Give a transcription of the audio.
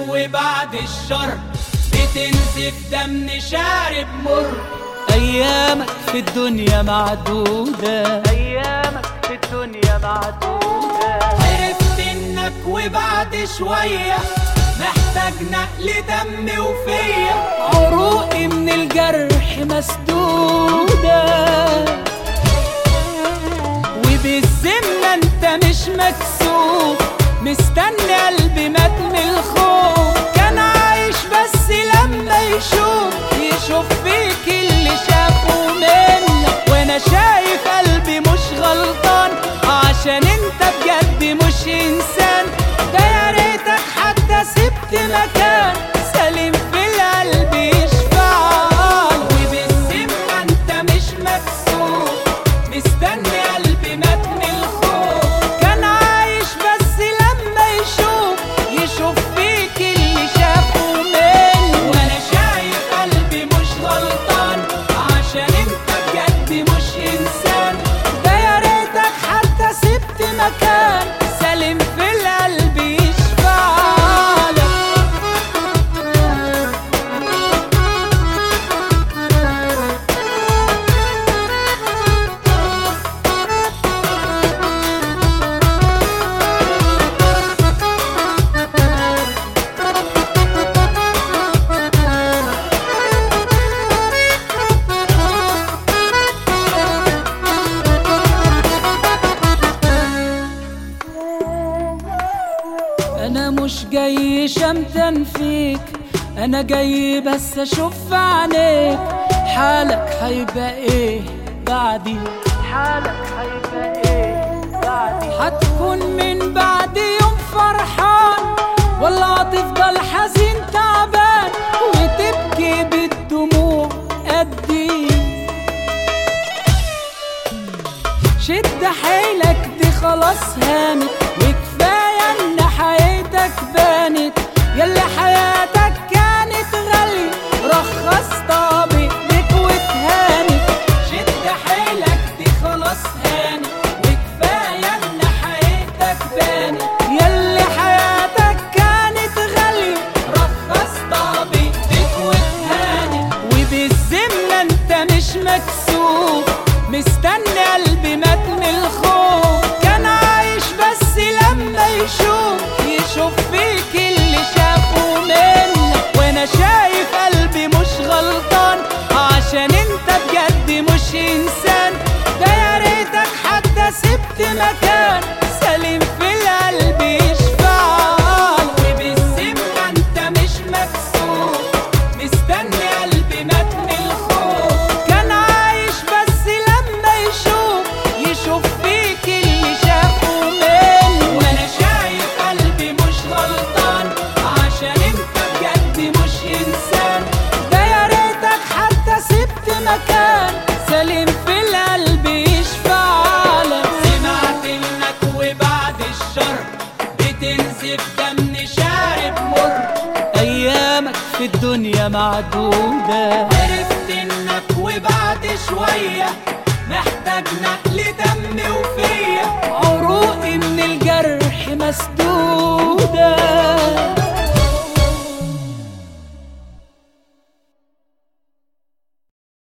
وبعد الشر بتنزف دم شارب مر أيامك في الدنيا معدودة أيامك في الدنيا معدودة عرفت انك وبعد شوية محتاج نقل دم وفيا عروقي من الجرح مسدودة وبالذمة انت مش مكسوف مستني قلبي مات من الخوف كان عايش بس لما يشوف يشوف فيك اللي شافه منك وانا شايف قلبي مش غلطان عشان انت بجد مش انسان ده يا ريتك حتى سبت مكان سليم في القلب يشفعك وبالذمة انت مش مكسوف مستني قلبي مات من الخوف كان عايش بس لما يشوف يشوف فيك اللي شافه منك وانا شايف قلبي مش غلطان عشان انت بجد مش انسان ده يا ريتك حتى سبت مكان سليم في القلب يشفعلك انا مش جاي شمتان فيك انا جاي بس اشوف في عينيك حالك هيبقى ايه بعدي حالك هيبقى ايه بعدي هتكون من بعد يوم فرحان ولا هتفضل حزين تعبان وتبكي بالدموع قدي شد حيلك دي خلاص هانت وكفاية ان حياتك بانت يلا حياتك كانت غالية رخصتها بايديك واتهانت شد حيلك دي خلاص هانت وكفاية ان حياتك بانت يلي حياتك كانت غالية رخصتها بايديك واتهانت وبالذمة انت مش مكسوف مستني قلبي مات من الخوف كان عايش بس لما يشوف يشوف فيك اللي شافه منك وانا شايف قلبي مش غلطان عشان انت بجد مش انسان ده يا ريتك حتى سبت مكان سليم في القلب يشفعلك وبالذمة انت مش مكسوف مستني قلبي مات من الخوف كان عايش بس لما يشوف يشوف فيك اللي شافه منك وانا شايف قلبي مش غلطان عشان انت بجد مش انسان ده يا ريتك حتى سبت مكان سليم في القلب يشفعلك سمعت انك وبعد الشر بتنزف دم شارب مر ايامك في الدنيا معدودة عرفت انك وبعد شوية محتاج نقل دم وفيا عروقي من الجرح مسدودة